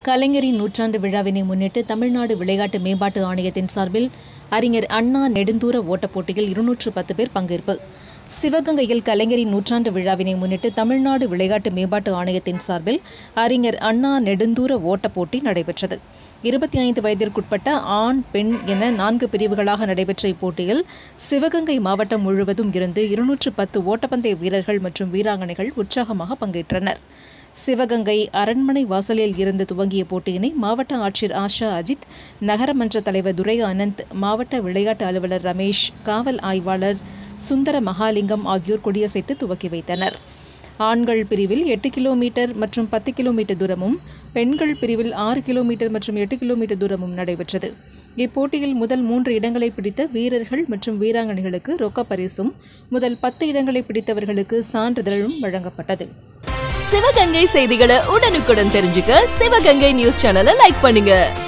கலைஞரின் நூற்றாண்டு விழாவினை முன்னிட்டு தமிழ்நாடு விளையாட்டு மேம்பாட்டு ஆணையத்தின் சார்பில் அறிஞர் அண்ணா நெடுந்தூர ஓட்டப் போட்டியில் இருநூற்று பத்து பேர் பங்கேற்பு சிவகங்கையில் கலைஞரின் நூற்றாண்டு விழாவினை முன்னிட்டு தமிழ்நாடு விளையாட்டு மேம்பாட்டு ஆணையத்தின் சார்பில் அறிஞர் அண்ணா நெடுந்தூர ஓட்டப் போட்டி நடைபெற்றது இருபத்தி ஐந்து வயதிற்குட்பட்ட ஆண் பெண் என நான்கு பிரிவுகளாக நடைபெற்ற இப்போட்டியில் சிவகங்கை மாவட்டம் முழுவதும் இருந்து இருநூற்று பத்து ஓட்டப்பந்தய வீரர்கள் மற்றும் வீராங்கனைகள் உற்சாகமாக பங்கேற்றனர் சிவகங்கை அரண்மனை வாசலில் இருந்து துவங்கிய போட்டியினை மாவட்ட ஆட்சியர் ஆஷா அஜித் நகரமன்ற தலைவர் துரை அனந்த் மாவட்ட விளையாட்டு அலுவலர் ரமேஷ் காவல் ஆய்வாளர் சுந்தர மகாலிங்கம் ஆகியோர் கொடியசைத்து துவக்கி வைத்தனர் ஆண்கள் பிரிவில் எட்டு கிலோமீட்டர் மற்றும் பத்து கிலோமீட்டர் தூரமும் பெண்கள் பிரிவில் ஆறு கிலோமீட்டர் மற்றும் எட்டு கிலோமீட்டர் தூரமும் நடைபெற்றது இப்போட்டியில் முதல் மூன்று இடங்களை பிடித்த வீரர்கள் மற்றும் வீராங்கனைகளுக்கு ரொக்கப் பரிசும் முதல் பத்து இடங்களை பிடித்தவர்களுக்கு சான்றிதழும் வழங்கப்பட்டது சிவகங்கை செய்திகளை உடனுக்குடன் தெரிஞ்சுக்க சிவகங்கை நியூஸ் சேனலை லைக் பண்ணுங்க